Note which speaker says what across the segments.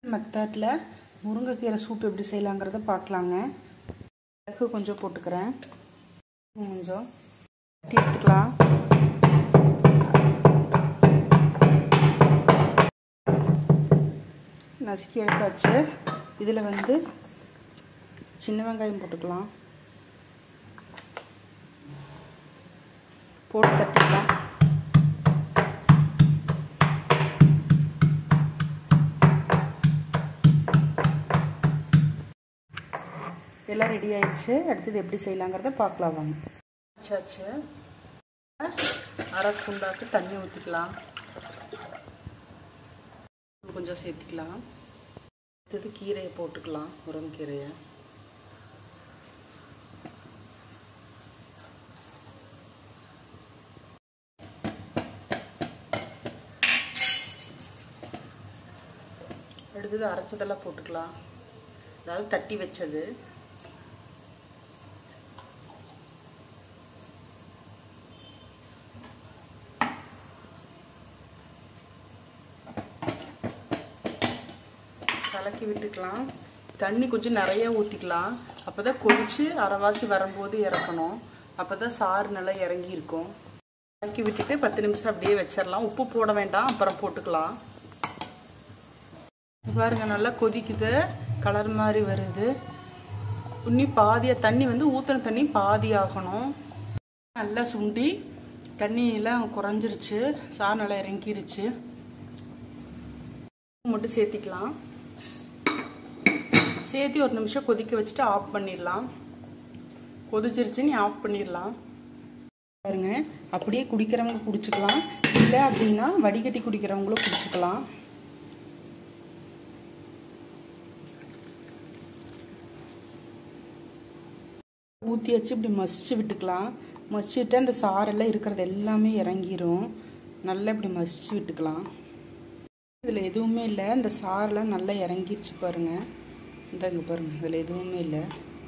Speaker 1: மெத்தடில் முருங்கைக்கீரை சூப் எப்படி செய்யலாங்கிறத பார்க்கலாங்க மிளகு கொஞ்சம் போட்டுக்கிறேன் கொஞ்சம் தட்டி எடுத்துக்கலாம் நசுக்கி எடுத்தாச்சு இதில் வந்து சின்ன வெங்காயம் போட்டுக்கலாம் போட்டு தட்டிக்கலாம் எல்லாம் ரெடி ஆயிடுச்சு அடுத்தது எப்படி செய்யலாங்கிறத பார்க்கலாம் வாங்க வச்சாச்சு அரை குண்டாக்கு தண்ணி ஊற்றிக்கலாம் கொஞ்சம் சேர்த்துக்கலாம் அடுத்தது கீரையை போட்டுக்கலாம் முருங்கீரையை அடுத்தது அரைச்சதெல்லாம் போட்டுக்கலாம் அதாவது தட்டி வச்சது கலக்கி விட்டுக்கலாம் தண்ணி கொஞ்சம் நிறைய ஊற்றிக்கலாம் அப்போ தான் கொதித்து அரைவாசி வரும்போது இறக்கணும் அப்போ தான் சாறு நல்லா இறங்கி இருக்கும் கலக்கி விட்டுட்டு பத்து நிமிஷம் அப்படியே வச்சிடலாம் உப்பு போட வேண்டாம் அப்புறம் போட்டுக்கலாம் பாருங்க நல்லா கொதிக்குது கலர் மாதிரி வருது உன்னி பாதியாக தண்ணி வந்து ஊற்றின தண்ணி பாதி ஆகணும் நல்லா சுண்டி தண்ணியெல்லாம் குறைஞ்சிருச்சு சாறு நல்லா இறங்கிருச்சு மட்டும் சேர்த்திக்கலாம் சேர்த்து ஒரு நிமிஷம் கொதிக்க வச்சுட்டு ஆஃப் பண்ணிடலாம் கொதிச்சிருச்சுன்னு ஆஃப் பண்ணிடலாம் பாருங்க அப்படியே குடிக்கிறவங்க குடிச்சுக்கலாம் இல்லை அப்படின்னா வடிகட்டி குடிக்கிறவங்களும் குடிச்சுக்கலாம் ஊற்றி வச்சு இப்படி மசிச்சு விட்டுக்கலாம் மசிச்சுட்டு அந்த சாரெல்லாம் இருக்கிறது எல்லாமே இறங்கிரும் நல்லா இப்படி மசிச்சு விட்டுக்கலாம் இதில் எதுவுமே இல்லை இந்த சாரெலாம் நல்லா இறங்கிருச்சு பாருங்கள் இந்த இங்கே பாருங்கள் இதில் எதுவுமே இல்லை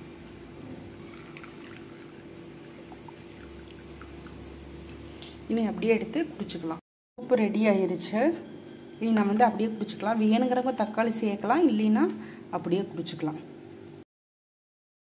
Speaker 1: இனி அப்படியே எடுத்து குடிச்சுக்கலாம் உப்பு ரெடி ஆயிருச்சு இனி நம்ம வந்து அப்படியே குடிச்சுக்கலாம் வேணுங்கிறவங்க தக்காளி சேர்க்கலாம் இல்லைன்னா அப்படியே குடிச்சுக்கலாம்